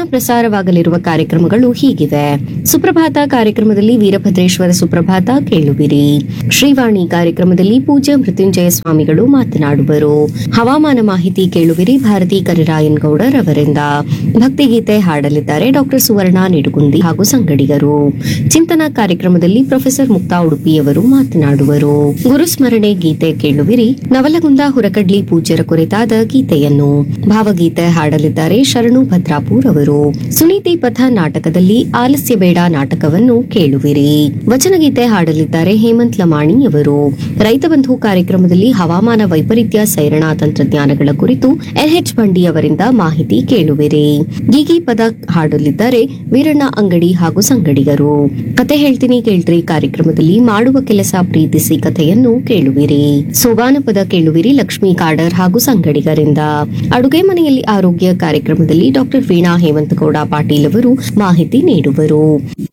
ಪ್ರಸಾರವಾಗಲಿರುವ ಕಾರ್ಯಕ್ರಮಗಳು ಹೀಗಿವೆ ಸುಪ್ರಭಾತ ಕಾರ್ಯಕ್ರಮದಲ್ಲಿ ವೀರಭದ್ರೇಶ್ವರ ಸುಪ್ರಭಾತ ಕೇಳುವಿರಿ ಶ್ರೀವಾಣಿ ಕಾರ್ಯಕ್ರಮದಲ್ಲಿ ಪೂಜ್ಯ ಮೃತ್ಯುಂಜಯ ಸ್ವಾಮಿಗಳು ಮಾತನಾಡುವರು ಹವಾಮಾನ ಮಾಹಿತಿ ಕೇಳುವಿರಿ ಭಾರತಿ ಕರಿರಾಯನ್ ಗೌಡರ್ ಅವರಿಂದ ಭಕ್ತಿಗೀತೆ ಹಾಡಲಿದ್ದಾರೆ ಡಾಕ್ಟರ್ ಸುವರ್ಣ ನಿಡುಗುಂದಿ ಹಾಗೂ ಸಂಗಡಿಗರು ಚಿಂತನ ಕಾರ್ಯಕ್ರಮದಲ್ಲಿ ಪ್ರೊಫೆಸರ್ ಮುಕ್ತಾ ಉಡುಪಿಯವರು ಮಾತನಾಡುವರು ಗುರುಸ್ಮರಣೆ ಗೀತೆ ಕೇಳುವಿರಿ ನವಲಗುಂದ ಹುರಕಡ್ಲಿ ಪೂಜ್ಯರ ಕುರಿತಾದ ಗೀತೆಯನ್ನು ಭಾವಗೀತೆ ಹಾಡಲಿದ್ದಾರೆ ಶರಣು ಭದ್ರಾಪುರ್ ಅವರು ಸುನೀತಿ ಪಥ ನಾಟಕದಲ್ಲಿ ಆಲಸ್ಯ ಬೇಡ ನಾಟಕವನ್ನು ಕೇಳುವಿರಿ ವಚನಗೀತೆ ಹಾಡಲಿದ್ದಾರೆ ಹೇಮಂತ್ ಲಮಾಣಿ ಅವರು ರೈತ ಬಂಧು ಕಾರ್ಯಕ್ರಮದಲ್ಲಿ ಹವಾಮಾನ ವೈಪರೀತ್ಯ ಸೈರಣಾ ತಂತ್ರಜ್ಞಾನಗಳ ಕುರಿತು ಎಲ್ಎಚ್ ಬಂಡಿ ಅವರಿಂದ ಮಾಹಿತಿ ಕೇಳುವಿರಿ ಗೀಗಿ ಪದ ಹಾಡಲಿದ್ದಾರೆ ವೀರಣ್ಣ ಅಂಗಡಿ ಹಾಗೂ ಸಂಗಡಿಗರು ಕತೆ ಹೇಳ್ತೀನಿ ಕೇಳ್ರಿ ಕಾರ್ಯಕ್ರಮದಲ್ಲಿ ಮಾಡುವ ಕೆಲಸ ಪ್ರೀತಿಸಿ ಕಥೆಯನ್ನು ಕೇಳುವಿರಿ ಸೋಬಾನ ಪದ ಕೇಳುವಿರಿ ಲಕ್ಷ್ಮೀ ಕಾಡರ್ ಹಾಗೂ ಸಂಗಡಿಗರಿಂದ ಅಡುಗೆ ಮನೆಯಲ್ಲಿ ಆರೋಗ್ಯ ಕಾರ್ಯಕ್ರಮದಲ್ಲಿ ಡಾಕ್ಟರ್ ವೀಣಾ ಹೇಮಂತಗೌಡ ಪಾಟೀಲ್ ಅವರು ಮಾಹಿತಿ ನೀಡುವರು